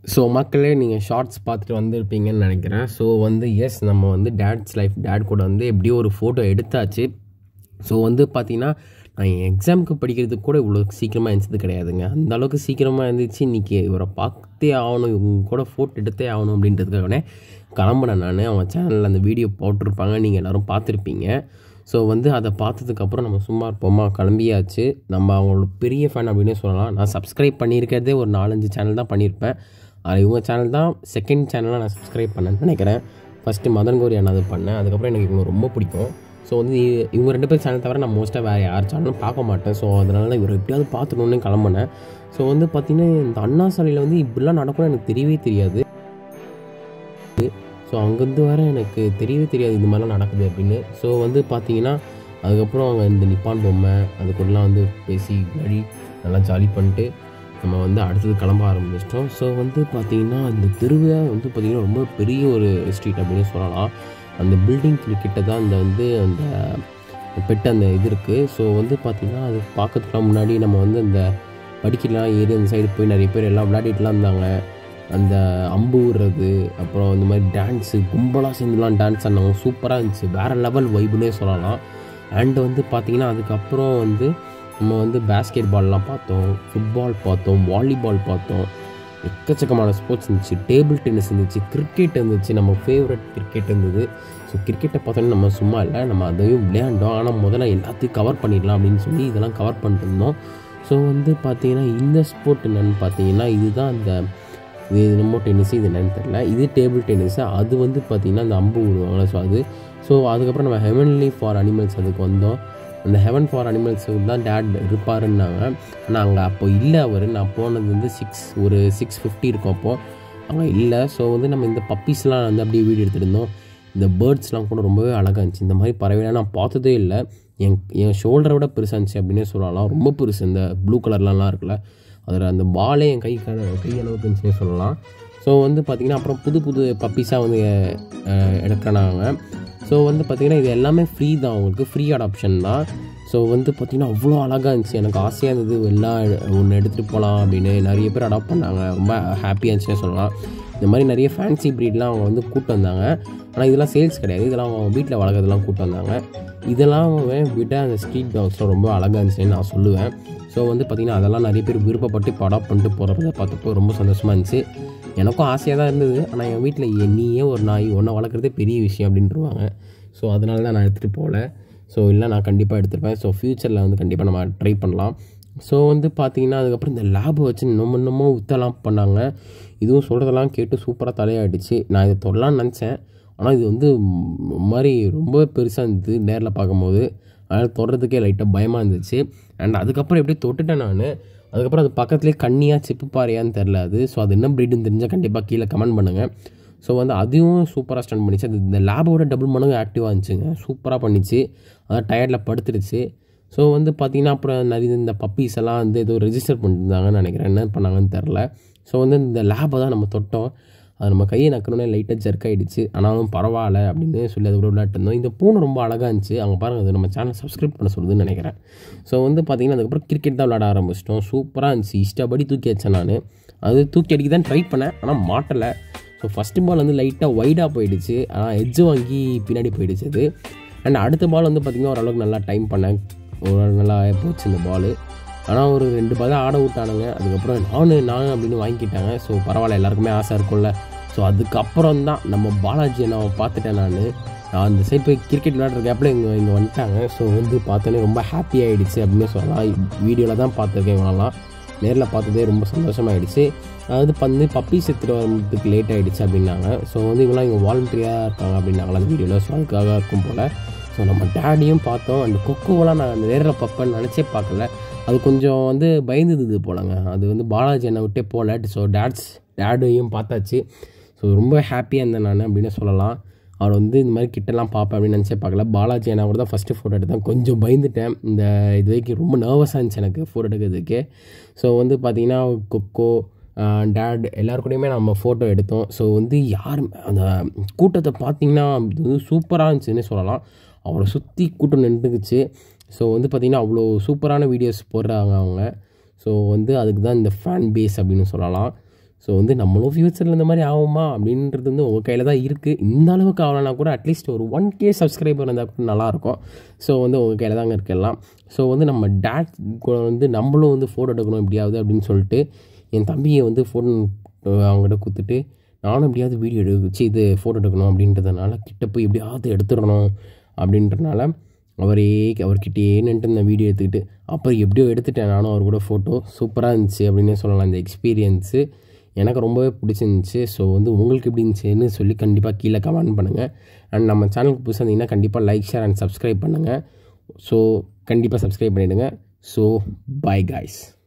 so மக்களே நீங்கள் shorts பார்த்துட்டு வந்திருப்பீங்கன்னு நினைக்கிறேன் ஸோ வந்து எஸ் நம்ம வந்து டேட்ஸ் லைஃப் டேட் கூட வந்து எப்படியோ ஒரு ஃபோட்டோ எடுத்தாச்சு ஸோ வந்து பார்த்தீங்கன்னா நான் என் எக்ஸாமுக்கு படிக்கிறதுக்கு கூட இவ்வளோ சீக்கிரமாக இருந்தது கிடையாதுங்க அந்த அளவுக்கு சீக்கிரமாக இருந்துச்சு இன்றைக்கி இவரை பார்த்தே ஆகணும் இவங்க கூட ஃபோட்டோ எடுத்தே ஆகணும் அப்படின்றதுக்காகவே கிளம்புனேன் நான் அவன் சேனலில் அந்த வீடியோ போட்டிருப்பாங்க நீங்கள் எல்லோரும் பார்த்துருப்பீங்க ஸோ வந்து அதை பார்த்ததுக்கப்புறம் நம்ம சும்மா இருப்போமா கிளம்பியாச்சு நம்ம அவங்களோட பெரிய ஃபேன் அப்படின்னே சொல்லலாம் நான் சப்ஸ்கிரைப் பண்ணியிருக்கிறதே ஒரு நாலஞ்சு சேனல் தான் பண்ணியிருப்பேன் அது இவங்க சேனல் தான் செகண்ட் சேனலாக நான் சப்ஸ்கிரைப் பண்ணேன்னு நினைக்கிறேன் ஃபஸ்ட்டு மதன் கோரி அண்ணா அது பண்ணேன் அதுக்கப்புறம் எனக்கு இவங்க ரொம்ப பிடிக்கும் ஸோ வந்து இ- இவங்க ரெண்டு பேர் சேனல் தவிர நான் மோஸ்ட்டாக வேறு யார் சேனலும் பார்க்க மாட்டேன் ஸோ அதனால இவர் எப்படியாவது பார்த்துக்கணுன்னு கிளம்புனேன் ஸோ வந்து பார்த்திங்கன்னா இந்த அண்ணா சாலையில் வந்து இப்படிலாம் நடக்கும்னு எனக்கு தெரியவே தெரியாது ஸோ அங்கேருந்து வர எனக்கு தெரியவே தெரியாது இது மாதிரிலாம் நடக்குது அப்படின்னு ஸோ வந்து பார்த்தீங்கன்னா அதுக்கப்புறம் அவங்க இந்த நிப்பான் பொம்மை அது கூடலாம் வந்து பேசி விளையாடி நல்லா ஜாலி பண்ணிட்டு நம்ம வந்து அடுத்தது கிளம்ப ஆரம்பிச்சிட்டோம் ஸோ வந்து பார்த்தீங்கன்னா அந்த தெருவை வந்து பார்த்திங்கன்னா ரொம்ப பெரிய ஒரு ஸ்ட்ரீட் அப்படின்னு சொல்லலாம் அந்த பில்டிங் கிட்ட தான் அந்த வந்து அந்த பெட்ட அந்த இது இருக்குது ஸோ வந்து பார்த்திங்கன்னா அது பார்க்கறதுக்குலாம் முன்னாடி நம்ம வந்து அந்த படிக்கலாம் ஏறி அந்த சைடு போய் நிறைய பேர் எல்லாம் விளையாடிட்டுலாம் இருந்தாங்க அந்த அம்பு விடுறது அப்புறம் இந்த மாதிரி டான்ஸு கும்பலாக சேர்ந்துலாம் டான்ஸ் ஆடினாங்க சூப்பராக இருந்துச்சு வேறு லெவல் வைப்புனே சொல்லலாம் அண்ட் வந்து பார்த்திங்கன்னா அதுக்கப்புறம் வந்து நம்ம வந்து பேஸ்கெட் பால்லாம் பார்த்தோம் ஃபுட்பால் பார்த்தோம் வாலிபால் பார்த்தோம் எக்கச்சக்கமான ஸ்போர்ட்ஸ் இருந்துச்சு டேபிள் டென்னிஸ் இருந்துச்சு கிரிக்கெட் இருந்துச்சு நம்ம ஃபேவரட் கிரிக்கெட் இருந்தது ஸோ கிரிக்கெட்டை பார்த்தோன்னா நம்ம சும்மா இல்லை நம்ம அதையும் விளையாண்டோம் ஆனால் முதல்ல எல்லாத்தையும் கவர் பண்ணிடலாம் அப்படின்னு சொல்லி இதெல்லாம் கவர் பண்ணிட்டு இருந்தோம் ஸோ வந்து பார்த்தீங்கன்னா இந்த ஸ்போர்ட் என்னென்னு பார்த்தீங்கன்னா இதுதான் அந்த இது என்னமோ டென்னிஸ் இது என்னன்னு தெரில இது டேபிள் டென்னிஸ் அது வந்து பார்த்திங்கன்னா அந்த அம்பு விடுவாங்களே ஸோ அது ஸோ அதுக்கப்புறம் நம்ம ஹெவன்லி ஃபார் அனிமல்ஸ் அதுக்கு வந்தோம் அந்த ஹெவன் ஃபார் அனிமல்ஸுக்கு தான் டேட் இருப்பாருன்னாங்க ஆனால் அங்கே அப்போ இல்லை அவர் நான் போனது வந்து சிக்ஸ் ஒரு சிக்ஸ் ஃபிஃப்டி இருக்கும் அப்போது அங்கே இல்லை ஸோ வந்து நம்ம இந்த பப்பீஸ்லாம் வந்து அப்படியே வீடியோ எடுத்துகிட்டு இருந்தோம் இந்த பேர்ட்ஸ்லாம் கூட ரொம்பவே அழகாக இருந்துச்சு இந்த மாதிரி பறவைலாம் நான் பார்த்ததே இல்லை என் என் ஷோல்டரை விட பெருசாக இருந்துச்சு அப்படின்னே சொல்லலாம் ரொம்ப பெருசு இந்த ப்ளூ கலர்லலாம் இருக்குல்ல அதில் அந்த பாலே என் கை க கை அளவுக்கு இருந்துச்சுன்னே சொல்லலாம் ஸோ வந்து பார்த்திங்கன்னா அப்புறம் புது புது பப்பீஸாக வந்து அஹ், எடுக்கிறாங்க ஸோ வந்து பார்த்திங்கன்னா இது எல்லாமே ஃப்ரீ தான் உங்களுக்கு ஃப்ரீ அடாப்ஷன் தான் ஸோ வந்து பார்த்திங்கன்னா அவ்வளோ அழகாக இருந்துச்சு எனக்கு ஆசையாக இருந்தது எல்லாம் ஒன்று எடுத்துகிட்டு போகலாம் அப்படின்னு நிறைய பேர் அடாப்ட் பண்ணாங்க ரொம்ப ஹாப்பியாக இருந்துச்சுன்னே சொல்லலாம் இந்த மாதிரி நிறைய ஃபேன்சி ப்ரீட்லாம் அவங்க வந்து கூட்டு வந்தாங்க ஆனால் இதெல்லாம் சேல்ஸ் கிடையாது இதெல்லாம் அவங்க வீட்டில் வளர்க்குறதெல்லாம் கூட்டு வந்தாங்க இதெல்லாம் விட அந்த ஸ்ட்ரீட் டாக்ஸ்லாம் ரொம்ப அழகாக இருந்துச்சுன்னு நான் சொல்லுவேன் ஸோ வந்து பார்த்திங்கன்னா அதெல்லாம் நிறைய பேர் விருப்பப்பட்டு இப்போ அடாப்ட் பண்ணிட்டு போகிறத பார்த்தப்போ ரொம்ப சந்தோஷமாக இருந்துச்சு எனக்கும் ஆசையாக தான் இருந்தது ஆனால் என் வீட்டில் நீயே ஒரு நாய் ஒன்றை வளர்க்குறதே பெரிய விஷயம் அப்படின்ட்டுருவாங்க ஸோ அதனால தான் நான் எடுத்துகிட்டு போகல ஸோ இல்லை நான் கண்டிப்பாக எடுத்துருப்பேன் ஸோ ஃப்யூச்சரில் வந்து கண்டிப்பாக நம்ம ட்ரை பண்ணலாம் ஸோ வந்து பார்த்தீங்கன்னா அதுக்கப்புறம் இந்த லேபை வச்சு இன்னும் இன்னமும் உத்தலாம் பண்ணாங்க இதுவும் சொல்கிறதெல்லாம் கேட்டு சூப்பராக தலையாயிடுச்சு நான் இதை தொடலான்னு நினச்சேன் ஆனால் இது வந்து ம், ஒரு மாதிரி ரொம்ப பெருசாக இருந்தது நேரில் பார்க்கும்போது அதனால் தொடுறதுக்கே லைட்டாக பயமாக இருந்துச்சு அண்ட் அதுக்கப்புறம் எப்படி தொட்டுட்டேன் நான் அதுக்கப்புறம் அது பக்கத்துலேயே கண்ணியாக செப்பு பாறையான்னு தெரில அது ஸோ அது என்ன ப்ரீடுன்னு தெரிஞ்சால் கண்டிப்பாக கீழே கமெண்ட் பண்ணுங்கள் ஸோ வந்து அதுவும் சூப்பராக ஸ்டன் பண்ணிச்சு அது இந்த லேபோட டபுள் மடங்கு ஆக்டிவாக இருந்துச்சுங்க சூப்பராக பண்ணிச்சு அதான் டயர்டில் படுத்துருச்சு ஸோ வந்து பார்த்திங்கன்னா அப்புறம் நிறைய இந்த பப்பீஸ் எல்லாம் வந்து ஏதோ ரெஜிஸ்டர் பண்ணியிருந்தாங்கன்னு நினைக்கிறேன் என்ன பண்ணாங்கன்னு தெரில ஸோ வந்து இந்த லேபை தான் நம்ம தொட்டோம் அது நம்ம கையை நக்கணுன்னே லைட்டாக ஜர்க் ஆகிடுச்சு ஆனாலும் பரவாயில்ல அப்படின்னு சொல்லி அது கூட விளையாட்டு இருந்தோம் இந்த பூனை ரொம்ப அழகாக இருந்துச்சு அங்கே பாருங்கள் அது நம்ம சேனல் சப்ஸ்கிரைப் பண்ண சொல்லுதுன்னு நினைக்கிறேன் ஸோ வந்து பார்த்திங்கன்னா அதுக்கப்புறம் கிரிக்கெட் தான் விளையாட ஆரம்பிச்சிட்டோம் சூப்பராக இருந்துச்சு இஷ்டப்படி தூக்கி வச்சேன் நான் அது தூக்கி அடிக்க தான் ட்ரை பண்ணேன் ஆனால் மாட்டலை ஸோ ஃபஸ்ட்டு பால் வந்து லைட்டாக வைடாக போயிடுச்சு ஆனால் எட்ஜு வாங்கி பின்னாடி போயிடுச்சு அது அண்ட் அடுத்த பால் வந்து பார்த்திங்கன்னா ஓரளவுக்கு நல்லா டைம் பண்ணேன் ஒரு நல்லா போச்சு இந்த பால் ஆனால் ஒரு ரெண்டு பால் தான் ஆட விட்டானுங்க அதுக்கப்புறம் நானு நான் அப்படின்னு வாங்கிக்கிட்டாங்க ஸோ பரவாயில்ல எல்லாருக்குமே ஆசை இருக்கும்ல ஸோ அதுக்கப்புறம் தான் நம்ம பாலாஜியை நான் பார்த்துட்டேன் நான் நான் அந்த சைட் போய் கிரிக்கெட் விளையாடுற கேப்பில் இங்கே இங்கே வந்துட்டாங்க ஸோ வந்து பார்த்தோன்னே ரொம்ப ஹாப்பி ஆகிடுச்சு அப்படின்னு சொல்லலாம் வீடியோவில் தான் பார்த்துருக்கேன் இவங்கெல்லாம் நேரில் பார்த்ததே ரொம்ப சந்தோஷமாயிடுச்சு அதாவது வந்து பப்பீஸ் எடுத்துகிட்டு வரதுக்கு லேட் ஆகிடுச்சு அப்படின்னாங்க ஸோ வந்து இவங்களாம் இங்கே வாலண்டியராக இருக்காங்க அப்படின்னாங்களா அந்த வீடியோவில் ஸோ அதுக்காக இருக்கும் போல் ஸோ நம்ம டேடியும் பார்த்தோம் அந்த கொக்கோவெல்லாம் நான் நேரில் பார்ப்பேன்னு நினச்சே பார்க்கல அது கொஞ்சம் வந்து பயந்துது போலங்க அது வந்து பாலாஜி என்னை விட்டே போகல ஸோ டேட்ஸ் டேடையும் பார்த்தாச்சு ஸோ ரொம்ப ஹாப்பியாக இருந்தேன் நான் அப்படின்னு சொல்லலாம் அவர் வந்து இந்த மாதிரி கிட்டலாம் பார்ப்பேன் அப்படின்னு நினச்சே பார்க்கல பாலாஜி நான் கூட தான் ஃபஸ்ட்டு ஃபோட்டோ எடுத்தேன் கொஞ்சம் பயந்துட்டேன் இந்த இது வரைக்கும் ரொம்ப நர்வஸாக இருந்துச்சு எனக்கு ஃபோட்டோ எடுக்கிறதுக்கு ஸோ வந்து பார்த்திங்கன்னா கொக்கோ டேட் எல்லாரு கூடயுமே நம்ம ஃபோட்டோ எடுத்தோம் ஸோ வந்து யார் அந்த கூட்டத்தை பார்த்தீங்கன்னா அது வந்து சூப்பராக இருந்துச்சுன்னு சொல்லலாம் அவரை சுற்றி கூட்டம் நின்றுக்குச்சு ஸோ வந்து பார்த்திங்கன்னா அவ்வளோ சூப்பரான வீடியோஸ் போடுறாங்க அவங்க ஸோ வந்து அதுக்கு தான் இந்த ஃபேன் பேஸ் அப்படின்னு சொல்லலாம் ஸோ வந்து நம்மளும் ஃப்யூச்சரில் இந்த மாதிரி ஆகுமா அப்படின்றது வந்து உங்கள் கையில் தான் இருக்குது இந்த அளவுக்கு ஆகலைன்னா கூட அட்லீஸ்ட் ஒரு ஒன் கே சப்ஸ்கிரைபர் இருந்தால் கூட நல்லாயிருக்கும் ஸோ வந்து உங்கள் கையில் தாங்க இருக்கலாம் ஸோ வந்து நம்ம டேட் கூட வந்து நம்மளும் வந்து ஃபோட்டோ எடுக்கணும் எப்படியாவது அப்படின்னு சொல்லிட்டு என் தம்பியை வந்து ஃபோன் அவங்ககிட்ட கொடுத்துட்டு நானும் எப்படியாவது வீடியோ எடுச்சு இது ஃபோட்டோ எடுக்கணும் அப்படின்றதுனால கிட்ட போய் எப்படியாவது எடுத்துடணும் அப்படின்றனால அவரே அவர்கிட்டயே நின்ட்டு இந்த வீடியோ எடுத்துக்கிட்டு அப்புறம் எப்படியோ எடுத்துட்டேன் நானும் அவர் கூட ஃபோட்டோ சூப்பராக இருந்துச்சு அப்படின்னே சொல்லலாம் இந்த எக்ஸ்பீரியன்ஸு எனக்கு ரொம்பவே பிடிச்சிருந்துச்சி ஸோ வந்து உங்களுக்கு எப்படி இருந்துச்சுன்னு சொல்லி கண்டிப்பாக கீழே கமெண்ட் பண்ணுங்கள் அண்ட் நம்ம சேனலுக்கு புதுசாக இருந்தீங்கன்னா கண்டிப்பாக லைக் ஷேர் அண்ட் சப்ஸ்கிரைப் பண்ணுங்கள் ஸோ கண்டிப்பாக சப்ஸ்கிரைப் பண்ணிவிடுங்க ஸோ பை காய்ஸ்